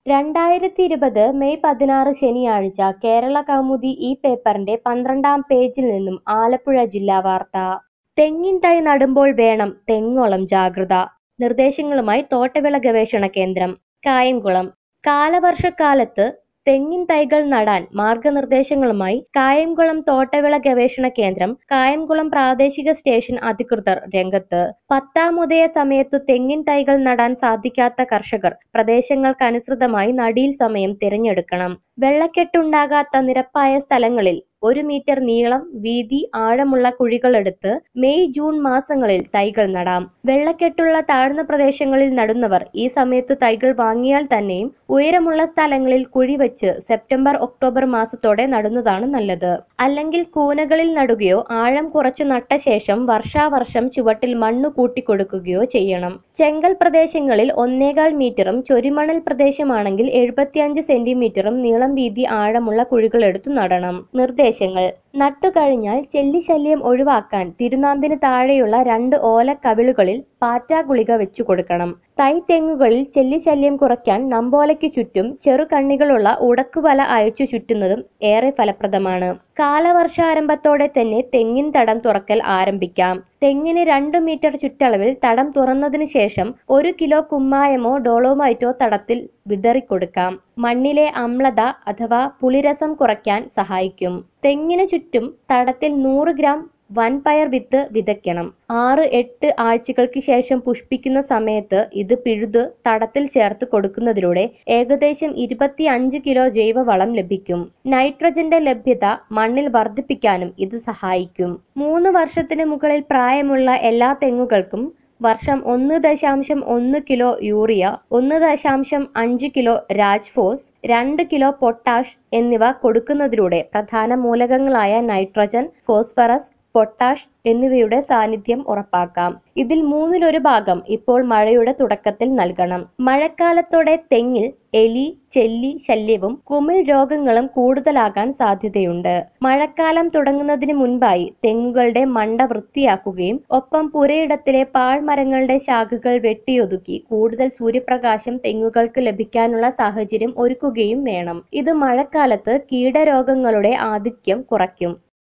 രണ്ടായിരത്തി ഇരുപത് മെയ് പതിനാറ് ശനിയാഴ്ച കേരള കൗമുദി ഈ പേപ്പറിന്റെ പന്ത്രണ്ടാം പേജിൽ നിന്നും ആലപ്പുഴ ജില്ലാ വാർത്ത തെങ്ങിൻ തൈ നടുമ്പോൾ വേണം തെങ്ങോളം ജാഗ്രത നിർദ്ദേശങ്ങളുമായി തോട്ടവിള ഗവേഷണ കേന്ദ്രം കായംകുളം കാലവർഷക്കാലത്ത് തെങ്ങിൻ തൈകൾ നടാൻ മാർഗനിർദ്ദേശങ്ങളുമായി കായംകുളം തോട്ടവിള ഗവേഷണ കേന്ദ്രം കായംകുളം പ്രാദേശിക സ്റ്റേഷൻ അധികൃതർ രംഗത്ത് പത്താമുദയ സമയത്തു തെങ്ങിൻ തൈകൾ നടാൻ സാധിക്കാത്ത കർഷകർ പ്രദേശങ്ങൾക്കനുസൃതമായി നടീൽ സമയം തിരഞ്ഞെടുക്കണം വെള്ളക്കെട്ടുണ്ടാകാത്ത നിരപ്പായ സ്ഥലങ്ങളിൽ ഒരു മീറ്റർ നീളം വീതി ആഴമുള്ള കുഴികളെടുത്ത് മെയ് ജൂൺ മാസങ്ങളിൽ തൈകൾ നടാം വെള്ളക്കെട്ടുള്ള താഴ്ന്ന പ്രദേശങ്ങളിൽ നടുന്നവർ ഈ സമയത്തു തൈകൾ വാങ്ങിയാൽ തന്നെയും ഉയരമുള്ള സ്ഥലങ്ങളിൽ കുഴി വെച്ച് സെപ്റ്റംബർ ഒക്ടോബർ മാസത്തോടെ നടുന്നതാണ് നല്ലത് അല്ലെങ്കിൽ കൂനകളിൽ നടുകയോ ആഴം കുറച്ചു നട്ട ശേഷം വർഷാവർഷം ചുവട്ടിൽ മണ്ണു കൂട്ടിക്കൊടുക്കുകയോ ചെയ്യണം ചെങ്കൽ പ്രദേശങ്ങളിൽ ഒന്നേകാൽ മീറ്ററും ചൊരിമണൽ പ്രദേശമാണെങ്കിൽ എഴുപത്തിയഞ്ച് സെന്റിമീറ്ററും നീളം വീതി ആഴമുള്ള കുഴികളെടുത്തു നടണം നിർദ്ദേശങ്ങൾ നട്ടുകഴിഞ്ഞാൽ ചെല്ലിശല്യം ഒഴിവാക്കാൻ തിരുനാമ്പിന് താഴെയുള്ള രണ്ട് ഓലക്കവിളുകളിൽ പാറ്റാ ഗുളിക വെച്ചു കൊടുക്കണം തൈ തെങ്ങുകളിൽ ചെല്ലിശല്യം കുറയ്ക്കാൻ നമ്പോലയ്ക്ക് ചുറ്റും ചെറുകണ്ണികളുള്ള ഉടക്കുവല അയച്ചു ചുറ്റുന്നതും ഏറെ ഫലപ്രദമാണ് കാലവർഷാരംഭത്തോടെ തന്നെ തെങ്ങിൻ തടം തുറക്കൽ ആരംഭിക്കാം തെങ്ങിന് രണ്ടു മീറ്റർ ചുറ്റളവിൽ തടം തുറന്നതിനു ശേഷം ഒരു കിലോ കുമ്മായമോ ഡോളോമൈറ്റോ തടത്തിൽ വിതറിക്കൊടുക്കാം മണ്ണിലെ അമ്ലത അഥവാ പുളിരസം കുറയ്ക്കാൻ സഹായിക്കും തെങ്ങിന് ചുറ്റും തടത്തിൽ നൂറ് ഗ്രാം വൻപയർ വിത്ത് വിതയ്ക്കണം ആറ് എട്ട് ആഴ്ചകൾക്ക് ശേഷം പുഷ്പിക്കുന്ന സമയത്ത് ഇത് പിഴുത് തടത്തിൽ ചേർത്ത് കൊടുക്കുന്നതിലൂടെ ഏകദേശം ഇരുപത്തി അഞ്ച് കിലോ ജൈവവളം ലഭിക്കും നൈട്രജന്റെ ലഭ്യത മണ്ണിൽ വർദ്ധിപ്പിക്കാനും ഇത് സഹായിക്കും മൂന്ന് വർഷത്തിന് മുകളിൽ പ്രായമുള്ള എല്ലാ തെങ്ങുകൾക്കും വർഷം ഒന്ന് ദശാംശം ഒന്ന് കിലോ യൂറിയ ഒന്ന് ദശാംശം അഞ്ച് കിലോ രാജ്ഫോസ് രണ്ട് കിലോ പൊട്ടാഷ് എന്നിവ കൊടുക്കുന്നതിലൂടെ പ്രധാന മൂലകങ്ങളായ നൈട്രജൻ ഫോസ്ഫറസ് പൊട്ടാഷ് എന്നിവയുടെ സാന്നിധ്യം ഉറപ്പാക്കാം ഇതിൽ മൂന്നിലൊരു ഭാഗം ഇപ്പോൾ മഴയുടെ തുടക്കത്തിൽ നൽകണം മഴക്കാലത്തോടെ തെങ്ങിൽ എലി ചെല്ലി ശല്യവും കുമിൾ രോഗങ്ങളും കൂടുതലാകാൻ സാധ്യതയുണ്ട് മഴക്കാലം തുടങ്ങുന്നതിന് മുൻപായി തെങ്ങുകളുടെ മണ്ട വൃത്തിയാക്കുകയും ഒപ്പം പുരയിടത്തിലെ പാഴ്മരങ്ങളുടെ ശാഖകൾ വെട്ടിയൊതുക്കി കൂടുതൽ സൂര്യപ്രകാശം തെങ്ങുകൾക്ക് ലഭിക്കാനുള്ള സാഹചര്യം ഒരുക്കുകയും വേണം ഇത് മഴക്കാലത്ത് കീടരോഗങ്ങളുടെ ആധിക്യം കുറയ്ക്കും